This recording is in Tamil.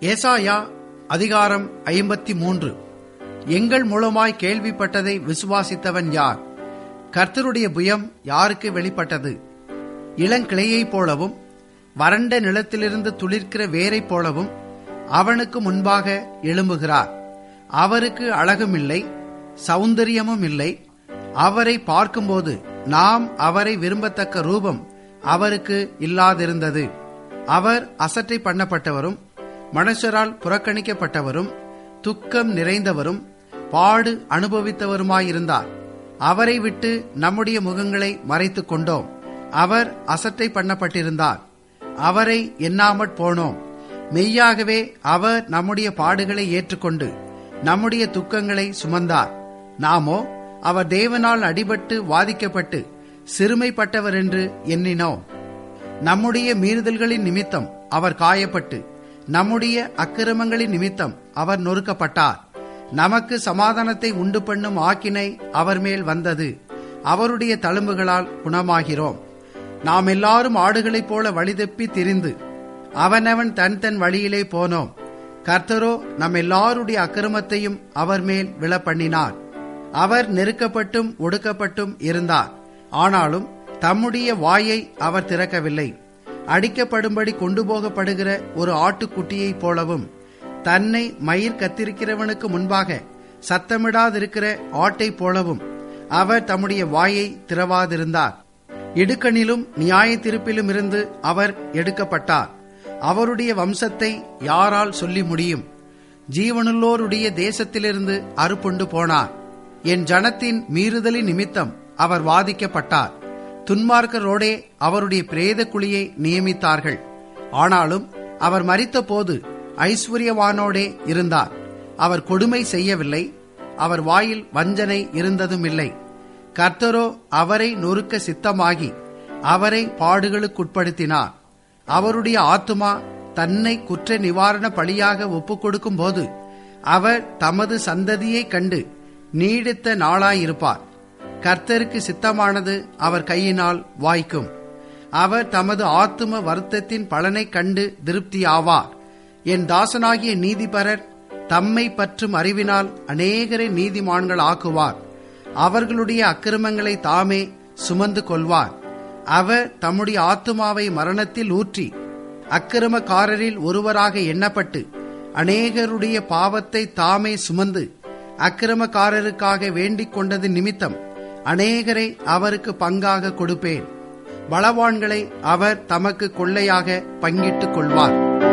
ஏசாயா அதிகாரம் ஐம்பத்தி மூன்று எங்கள் மூலமாய் கேள்விப்பட்டதை விசுவாசித்தவன் யார் கர்த்தருடைய புயம் யாருக்கு வெளிப்பட்டது இளங்கிளையைப் போலவும் வறண்ட நிலத்திலிருந்து துளிர்க்கிற வேரைப் போலவும் அவனுக்கு முன்பாக எழும்புகிறார் அவருக்கு அழகும் இல்லை சௌந்தரியமும் இல்லை அவரை பார்க்கும்போது நாம் அவரை விரும்பத்தக்க ரூபம் அவருக்கு இல்லாதிருந்தது அவர் அசட்டை பண்ணப்பட்டவரும் மனுஷரால் புறக்கணிக்கப்பட்டவரும் துக்கம் நிறைந்தவரும் பாடு அனுபவித்தவருமாயிருந்தார் அவரை விட்டு நம்முடைய முகங்களை மறைத்துக் கொண்டோம் அவர் அசட்டை பண்ணப்பட்டிருந்தார் அவரை எண்ணாமற் போனோம் மெய்யாகவே அவர் நம்முடைய பாடுகளை ஏற்றுக்கொண்டு நம்முடைய துக்கங்களை சுமந்தார் நாமோ அவர் தேவனால் அடிபட்டு வாதிக்கப்பட்டு சிறுமைப்பட்டவர் என்று எண்ணினோம் நம்முடைய மீறுதல்களின் நிமித்தம் அவர் காயப்பட்டு நம்முடைய அக்கிரமங்களின் நிமித்தம் அவர் நொறுக்கப்பட்டார் நமக்கு சமாதானத்தை உண்டு பண்ணும் ஆக்கினை அவர் மேல் வந்தது அவருடைய தழும்புகளால் குணமாகிறோம் நாம் எல்லாரும் ஆடுகளைப் போல வழிதப்பி திரிந்து அவனவன் தன் தன் வழியிலே போனோம் கர்த்தரோ நம் எல்லாருடைய அக்கிரமத்தையும் அவர் மேல் விழப்பண்ணினார் அவர் நெருக்கப்பட்டும் ஒடுக்கப்பட்டும் இருந்தார் ஆனாலும் தம்முடைய வாயை அவர் திறக்கவில்லை அடிக்கப்படும்படி கொண்டு போகப்படுகிற ஒரு ஆட்டுக்குட்டியைப் போலவும் தன்னை மயிர் கத்திருக்கிறவனுக்கு முன்பாக சத்தமிடாதிருக்கிற ஆட்டைப் போலவும் அவர் தம்முடைய வாயை திறவாதிருந்தார் இடுக்கணிலும் நியாய திருப்பிலும் இருந்து அவர் எடுக்கப்பட்டார் அவருடைய வம்சத்தை யாரால் சொல்லி முடியும் ஜீவனுள்ளோருடைய தேசத்திலிருந்து அறுப்புண்டு போனார் என் ஜனத்தின் மீறுதலின் நிமித்தம் அவர் வாதிக்கப்பட்டார் துன்மார்க்கரோடே அவருடைய பிரேத குழியை நியமித்தார்கள் ஆனாலும் அவர் மறித்தபோது ஐஸ்வர்யவானோடே இருந்தார் அவர் கொடுமை செய்யவில்லை அவர் வாயில் வஞ்சனை இருந்ததும் இல்லை கர்த்தரோ அவரை நொறுக்க சித்தமாகி அவரை பாடுகளுக்குட்படுத்தினார் அவருடைய ஆத்துமா தன்னை குற்ற நிவாரண பலியாக ஒப்புக் கொடுக்கும் போது அவர் தமது சந்ததியை கண்டு நீடித்த நாளாயிருப்பார் கர்த்தருக்கு சித்தமானது அவர் கையினால் வாய்க்கும் அவர் தமது ஆத்தும வருத்தத்தின் பலனை கண்டு திருப்தியாவார் என் தாசனாகிய நீதிபரர் தம்மை பற்றும் அறிவினால் அநேகரை நீதிமான்கள் ஆக்குவார் அவர்களுடைய அக்கிரமங்களை தாமே சுமந்து கொள்வார் அவர் தம்முடைய ஆத்துமாவை மரணத்தில் ஊற்றி அக்கிரமக்காரரில் ஒருவராக எண்ணப்பட்டு அநேகருடைய பாவத்தை தாமே சுமந்து அக்கிரமக்காரருக்காக வேண்டிக் கொண்டது நிமித்தம் அநேகரை அவருக்கு பங்காக கொடுப்பேன் பலவான்களை அவர் தமக்கு கொள்ளையாக பங்கிட்டுக் கொள்வார்